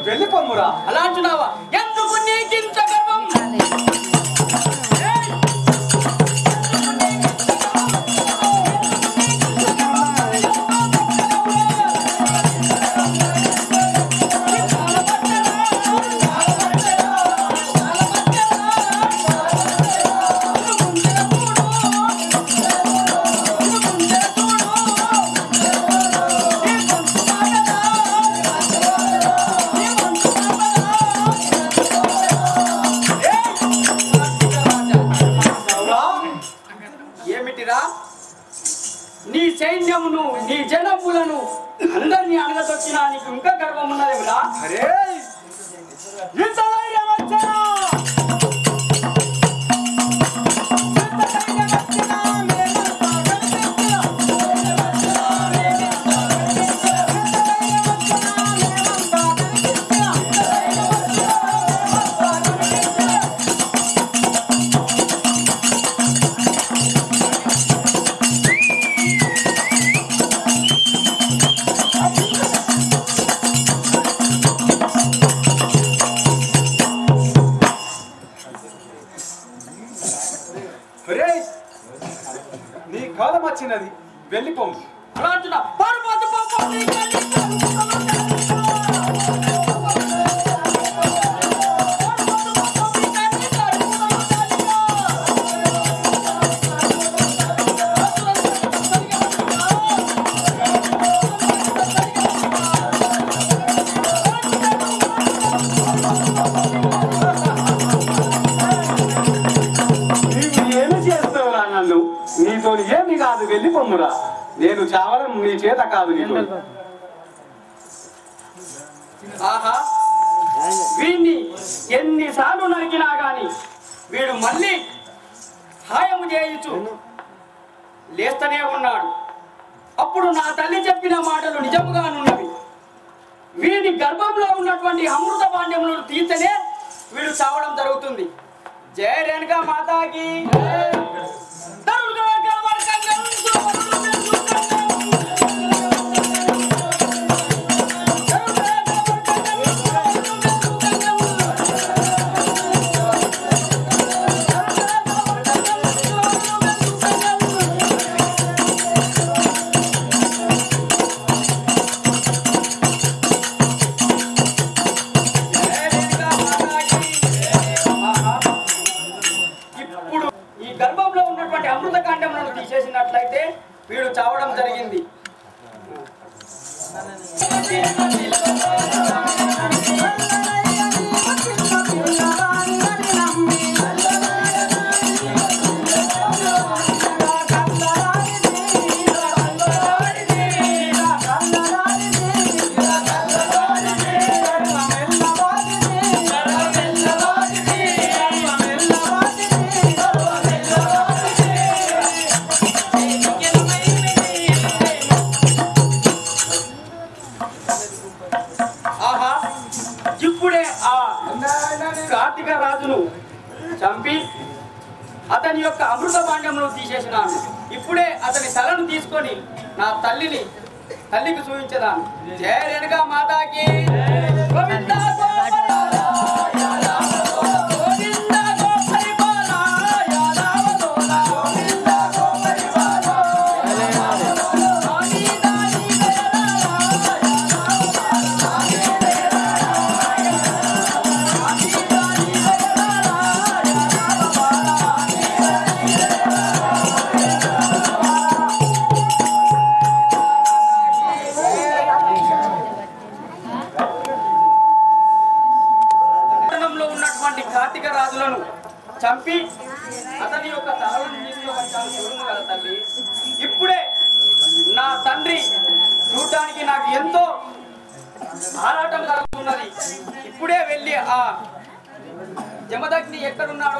వెళ్ళిపోమ్మురా అలా అంటున్నావా ఎందుకు నీకింత గర్వం ఏయ్! అవునా? ఏమిటిరా నీ సైన్యమును నీ జనములను అందరినీ అణగదొచ్చిన నీకు ఇంకా గర్వం ఉన్నదేమిరా అరే ఇంత ధైర్యం వచ్చారా? ఇంత ధైర్యం వచ్చినా మేమంతా కనిపించినా. ఇంత ధైర్యం వచ్చినా మేమంతా కనిపించినా. అరే నీ కాలం వచ్చినది వెళ్ళిపోము అలా అంటున్నా పర్వత పాపం నీ నీవు ఏమి చేస్తావురా నన్ను నీతో ఏమి కాదు వెళ్ళిపోమ్మురా నేను చావడం నీ చేత కాదు నీతో ఆహా వీణ్ణి ఎన్నిసార్లు నరికినా గాని వీడు మళ్ళీ హాయము చేయించు లేస్తనే ఉన్నాడు అప్పుడు నా తల్లి చెప్పిన మాటలు నిజముగానున్నవి వీడి గర్భంలో ఉన్నటువంటి అమృత పాండ్యములను తీస్తేనే వీడు చావడం జరుగుతుంది జయ రేణుకా మాతాకి తరుణ్ ఇప్పుడు ఈ గర్భంలో ఉన్నటువంటి అమృత కాండములను తీసేసినట్లయితే వీడు చావడం జరిగింది ఆహా ఇప్పుడే ఆ కార్తీక రాజును చంపి అతని యొక్క అమృత భాండమును తీసేసినాను ఇప్పుడే అతని తలను తీసుకొని నా తల్లిని తల్లికి చూపించదాను జయ రేణుగా మాతాకి గోవింద గోపాల, గోవింద గోపరిపాల, యాదవ దోల, గోవింద గోపరిపాల, ఆది దాని పట్టణంలో ఉన్నటువంటి కార్తీక రాజులను చంపి అతని యొక్క తలను తీసుకువచ్చాను చూడము కదా తల్లి ఇప్పుడే నా తండ్రి చూడటానికి నాకు ఎంతో ఆరాటం కలుగుతున్నది ఇప్పుడే వెళ్ళి ఆ జమదగ్ని ఎక్కడున్నాడో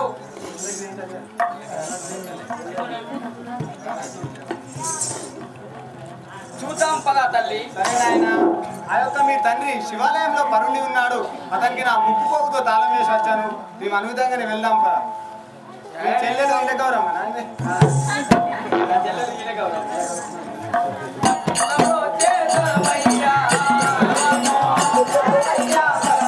చూద్దాం పదా తల్లి సరే నాయనా ఆ యొక్క మీ తండ్రి శివాలయంలో పరుండి ఉన్నాడు అతనికి నా ముక్కు పోగుతో తాళం వేసి వచ్చాను మేము అనువిధంగానే వెళ్దాం పద మీ చెల్లెలు వీళ్ళ గౌరమ్మ నాయనే. నా చెల్లెలు ఈయన గౌరవం. నమో చేతనమయ్యా, నమో చేతనమయ్యా,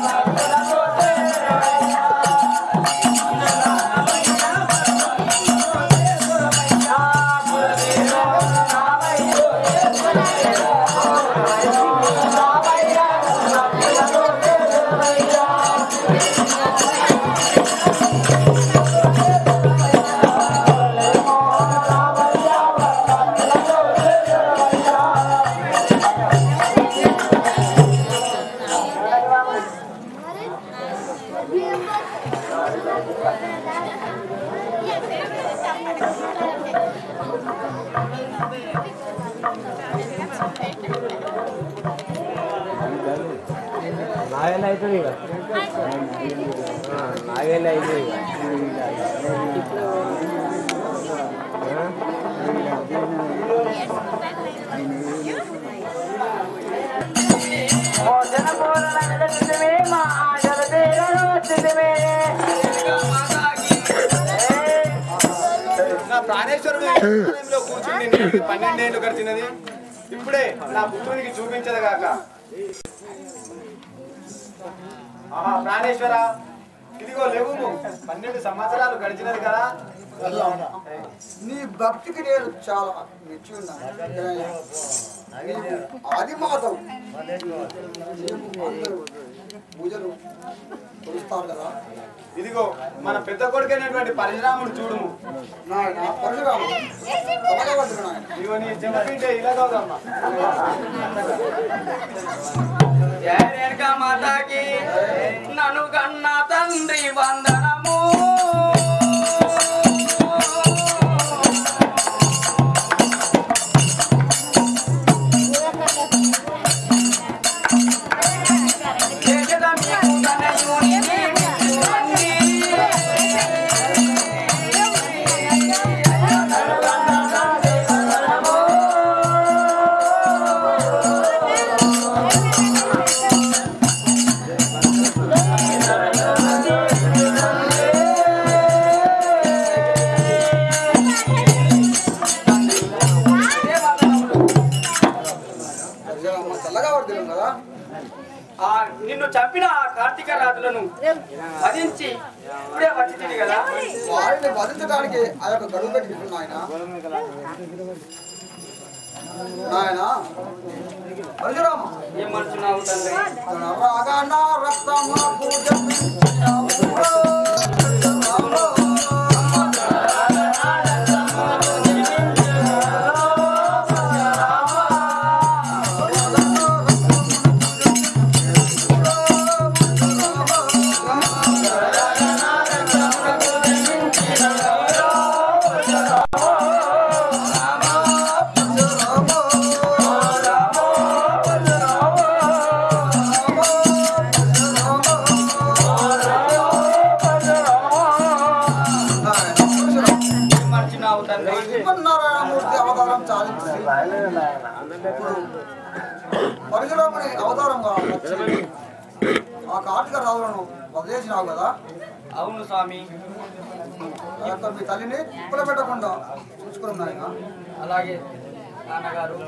అవుతుంది ఇక నాగేళ్ళు అవుతుంది నా ప్రాణేశ్వరుడు శివాలయంలో కూర్చుని నేను పన్నెండేళ్లు గడిచినది ఇప్పుడే నా పుత్రునికి చూపించదు కాక ఆహా ప్రాణేశ్వర ఇదిగో లేవు పన్నెండు సంవత్సరాలు గడిచినది కదా నీ భక్తికి నేను చాలా మెచ్చి ఉన్నాను ఆది మాధవ్ అందరూ పూజలు కొలుస్తారు కదా ఇదిగో మన పెద్ద కొడుకైనటువంటి పరశురాముడు చూడుము నాయన పరశురాముడు కమలవంతుడు నాయన ఇదిగో నీ చెమపింటే ఇలా కాదమ్మా జయ రేణుకా మాతాకి నన్ను కన్న తండ్రి వందనము జగదమ్మ తనయుని చూడండి. పరశురామ చల్లగా పడుతున్నాం కదా ఆ నిన్ను చంపిన ఆ కార్తీక రాజులను వధించి ఇప్పుడే వచ్చింది కదా వారిని వధించడానికి ఆ యొక్క గడువు పెట్టుకుంటున్నా నాయన నాయన పరశురామ ఏమనుచున్నావు తండ్రి రాగణ రక్తమ పూజ ఏమనుచున్నావు తండ్రి శ్రీమన్నారాయణమూర్తి అవతారం చాలించి ఇప్పుడు పరశురాముని అవతారంగా వచ్చి ఆ కార్తీక రాజులను వదిలేసినావు కదా అవును స్వామి ఆ యొక్క మీ తల్లిని ఇప్పుల పెట్టకుండా చూసుకున్నాం నాయన అలాగే నాన్నగారు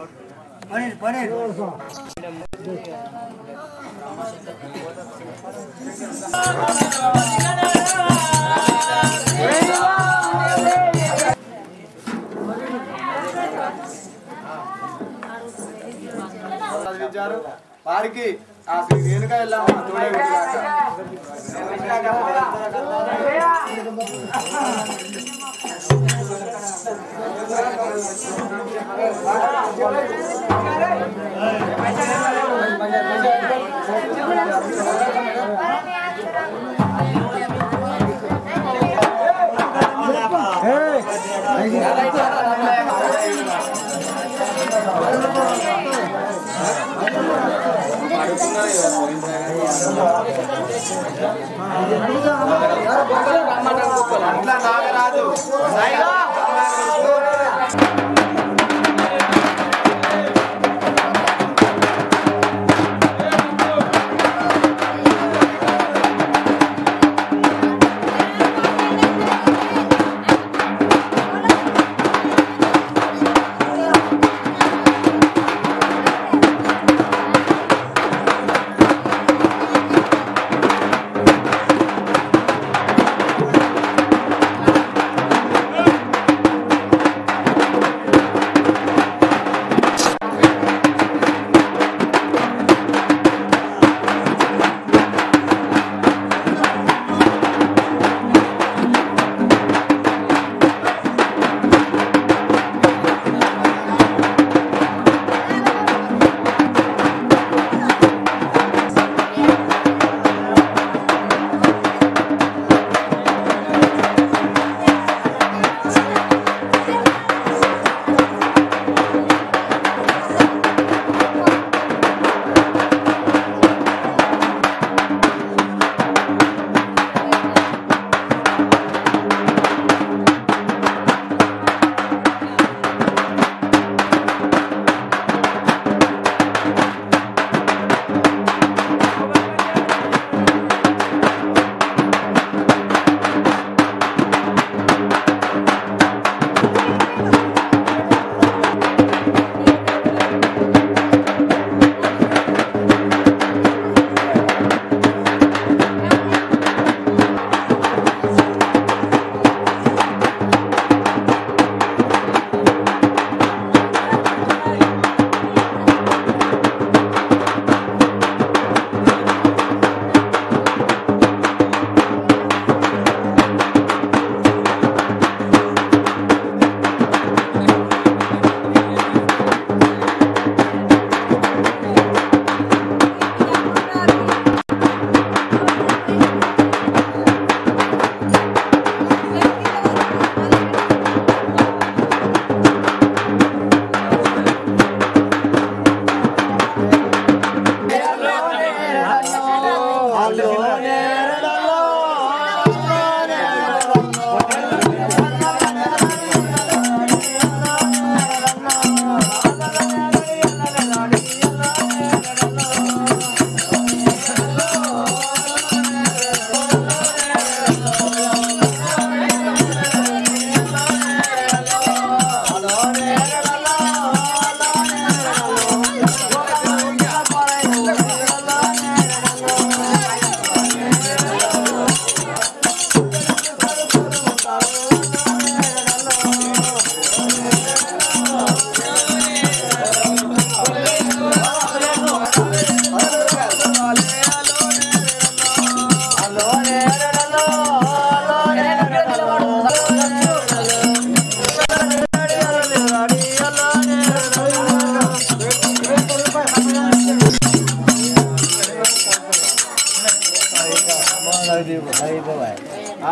చదివించారు వారికి ఆ శ్రీ రేణుక వెళ్ళాము తోడే ఉంటున్నాక. అట్లా నాగరాజు సాయిగా ఆ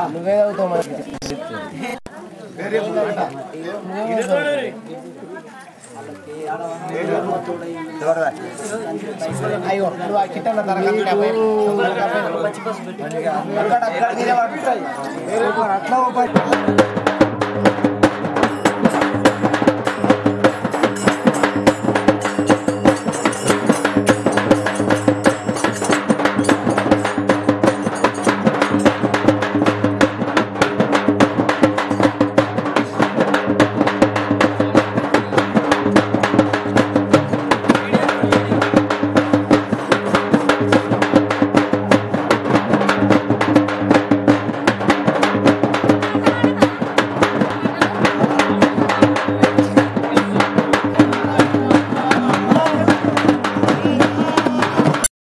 నువ్వే అవుతావు మరి అయ్యో నువ్వు ఆ కిట్టలో తరగతి అట్లా